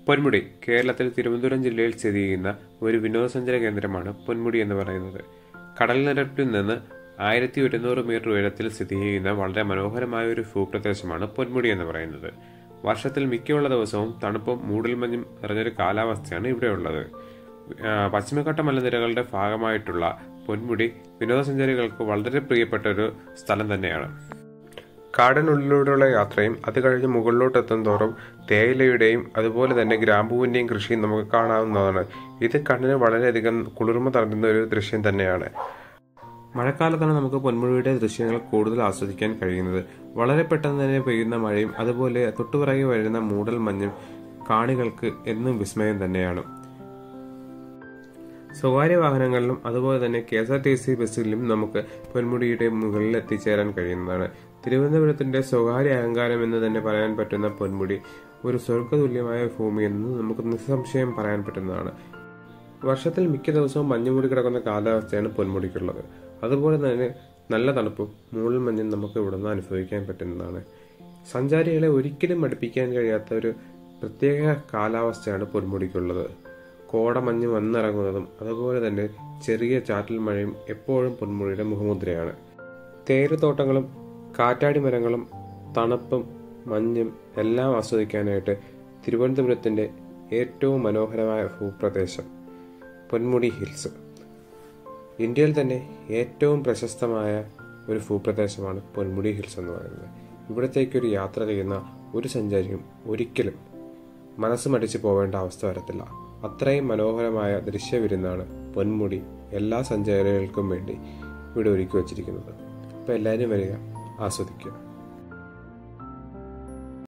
പൊന്മുടി കേരളത്തിൽ തിരുവനന്തപുരം ജില്ലയിൽ സ്ഥിതി ചെയ്യുന്ന ഒരു വിനോദസഞ്ചാര കേന്ദ്രമാണ് പൊന്മുടി എന്ന് പറയുന്നത് കടൽ നിരപ്പിൽ നിന്ന് ആയിരത്തി ഒരുന്നൂറ് മീറ്റർ ഉയരത്തിൽ സ്ഥിതി ചെയ്യുന്ന വളരെ മനോഹരമായ ഒരു ഭൂപ്രദേശമാണ് പൊന്മുടി എന്ന് പറയുന്നത് വർഷത്തിൽ മിക്കുള്ള ദിവസവും തണുപ്പും മൂടൽമഞ്ഞും നിറഞ്ഞൊരു കാലാവസ്ഥയാണ് ഇവിടെയുള്ളത് ആ, പശ്ചിമഘട്ട മലനിരകളുടെ ഭാഗമായിട്ടുള്ള പൊന്മുടി വിനോദസഞ്ചാരികൾക്ക് വളരെ പ്രിയപ്പെട്ട ഒരു സ്ഥലം തന്നെയാണ് കാടിനുള്ളിലൂടെയുള്ള യാത്രയും അത് കഴിഞ്ഞ് മുകളിലോട്ട് എത്തും തോറും തേയിലയുടെയും അതുപോലെ തന്നെ ഗ്രാമ്പൂവിന്റെയും കൃഷിയും നമുക്ക് കാണാവുന്നതാണ് ഇത് കണ്ണിന് വളരെയധികം കുളിർമ നൽകുന്ന ഒരു ദൃശ്യം തന്നെയാണ് മഴക്കാലത്താണ് നമുക്ക് പൊന്മുഴിയുടെ ദൃശ്യങ്ങൾ കൂടുതൽ ആസ്വദിക്കാൻ കഴിയുന്നത് വളരെ പെട്ടെന്ന് തന്നെ പെയ്യുന്ന മഴയും അതുപോലെ തൊട്ടുപിറകെ വരുന്ന മൂടൽ മഞ്ഞും കാണികൾക്ക് എന്നും വിസ്മയം തന്നെയാണ് സ്വകാര്യ വാഹനങ്ങളിലും അതുപോലെ തന്നെ K S R T C ബസ്സിലും നമുക്ക് പൊന്മുടിയുടെ മുകളിൽ എത്തിച്ചേരാൻ കഴിയുന്നതാണ് തിരുവനന്തപുരത്തിന്റെ സ്വകാര്യ അഹങ്കാരം എന്ന് തന്നെ പറയാൻ പറ്റുന്ന പൊന്മുടി ഒരു സ്വർഗതുല്യമായ ഭൂമി എന്ന് നമുക്ക് നിസ്സംശയം പറയാൻ പറ്റുന്നതാണ് വർഷത്തിൽ മിക്ക ദിവസവും മഞ്ഞുമൂടി കിടക്കുന്ന കാലാവസ്ഥയാണ് പൊന്മുടിക്കുള്ളത് അതുപോലെ തന്നെ നല്ല തണുപ്പും മൂളൽ മഞ്ഞും നമുക്ക് ഇവിടെ നിന്ന് അനുഭവിക്കാൻ പറ്റുന്നതാണ് സഞ്ചാരികളെ ഒരിക്കലും മടുപ്പിക്കാൻ കഴിയാത്ത ഒരു പ്രത്യേക കാലാവസ്ഥയാണ് പൊന്മുടിക്കുള്ളത് കോടമഞ്ഞ് വന്നിറങ്ങുന്നതും അതുപോലെ തന്നെ ചെറിയ ചാറ്റൽ മഴയും എപ്പോഴും പൊന്മുടിയുടെ മുഖമുദ്രയാണ് തേയിലത്തോട്ടങ്ങളും കാറ്റാടി മരങ്ങളും തണുപ്പും മഞ്ഞും എല്ലാം ആസ്വദിക്കാനായിട്ട് തിരുവനന്തപുരത്തിന്റെ ഏറ്റവും മനോഹരമായ ഭൂപ്രദേശം പൊന്മുടി ഹിൽസ് ഇന്ത്യയിൽ തന്നെ ഏറ്റവും പ്രശസ്തമായ ഒരു ഭൂപ്രദേശമാണ് പൊന്മുടി ഹിൽസ് എന്ന് പറയുന്നത് ഇവിടത്തേക്കൊരു യാത്ര ചെയ്യുന്ന ഒരു സഞ്ചാരിയും ഒരിക്കലും മനസ്സ് മടിച്ചു പോവേണ്ട അവസ്ഥ വരത്തില്ല അത്രയും മനോഹരമായ ദൃശ്യവിരുന്നാണ് പൊന്മുടി എല്ലാ സഞ്ചാരികൾക്കും വേണ്ടി ഇവിടെ ഒരുക്കി വച്ചിരിക്കുന്നത് അപ്പോൾ എല്ലാവരും വരിക ആസ്വദിക്കുക